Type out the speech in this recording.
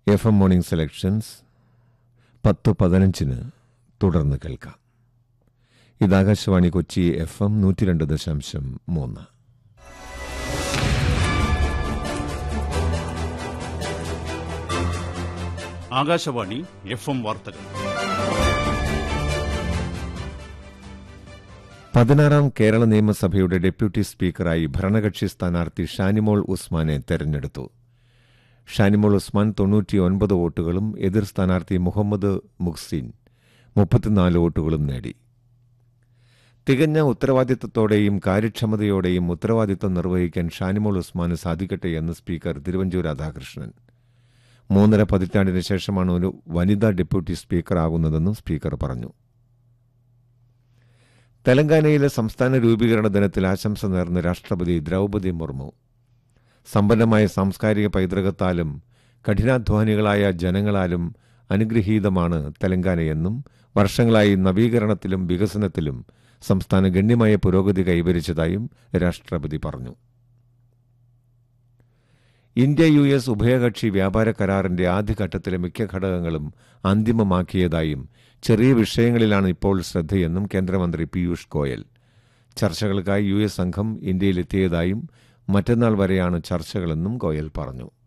F M morning selections പത്ത് പതിനഞ്ചിന് തുടർന്ന് കേൾക്കാം ഇത് ആകാശവാണി കൊച്ചി എഫ് എം നൂറ്റി രണ്ട് ദശാംശം മൂന്ന് ആകാശവാണി എഫ് എം വാർത്തകൾ പതിനാറാം കേരള നിയമസഭയുടെ ഡെപ്യൂട്ടി സ്പീക്കറായി ഭരണകക്ഷി സ്ഥാനാർത്ഥി ഷാനിമോൾ ഉസ്മാനെ തെരഞ്ഞെടുത്തു ഷാനിമോൾ ഉസ്മാൻ തൊണ്ണൂറ്റിയൊൻപത് വോട്ടുകളും എതിർ സ്ഥാനാർത്ഥി മുഹമ്മദ് മുഹ്സിൻ മുപ്പത്തിനാല് വോട്ടുകളും നേടി തികഞ്ഞ ഉത്തരവാദിത്തത്തോടെയും കാര്യക്ഷമതയോടെയും ഉത്തരവാദിത്തം നിർവഹിക്കാൻ ഷാനിമോൾ ഉസ്മാന് സാധിക്കട്ടെ എന്ന് സ്പീക്കർ തിരുവഞ്ചൂർ രാധാകൃഷ്ണൻ മൂന്നര പതിറ്റാണ്ടിന് ശേഷമാണ് ഒരു വനിതാ ഡെപ്യൂട്ടി സ്പീക്കർ ആകുന്നതെന്നും സ്പീക്കർ പറഞ്ഞു തെലങ്കാനയിലെ സംസ്ഥാന രൂപീകരണ ദിനത്തിൽ ആശംസ നേർന്ന രാഷ്ട്രപതി ദ്രൗപദി മുർമു സമ്പന്നമായ സാംസ്കാരിക പൈതൃകത്താലും കഠിനാധ്വാനികളായ ജനങ്ങളാലും അനുഗ്രഹീതമാണ് തെലങ്കാനയെന്നും വർഷങ്ങളായി നവീകരണത്തിലും വികസനത്തിലും സംസ്ഥാന ഗണ്യമായ പുരോഗതി കൈവരിച്ചതായും രാഷ്ട്രപതി പറഞ്ഞു ഇന്ത്യ യു എസ് ഉഭയകക്ഷി വ്യാപാര കരാറിന്റെ ആദ്യഘട്ടത്തിലെ മിക്ക ഘടകങ്ങളും അന്തിമമാക്കിയതായും ചെറിയ വിഷയങ്ങളിലാണ് ഇപ്പോൾ ശ്രദ്ധയെന്നും കേന്ദ്രമന്ത്രി പീയൂഷ് ഗോയൽ ചർച്ചകൾക്കായി യു എസ് സംഘം ഇന്ത്യയിലെത്തിയതായും മറ്റന്നാൾ വരെയാണ് ചർച്ചകളെന്നും ഗോയൽ പറഞ്ഞു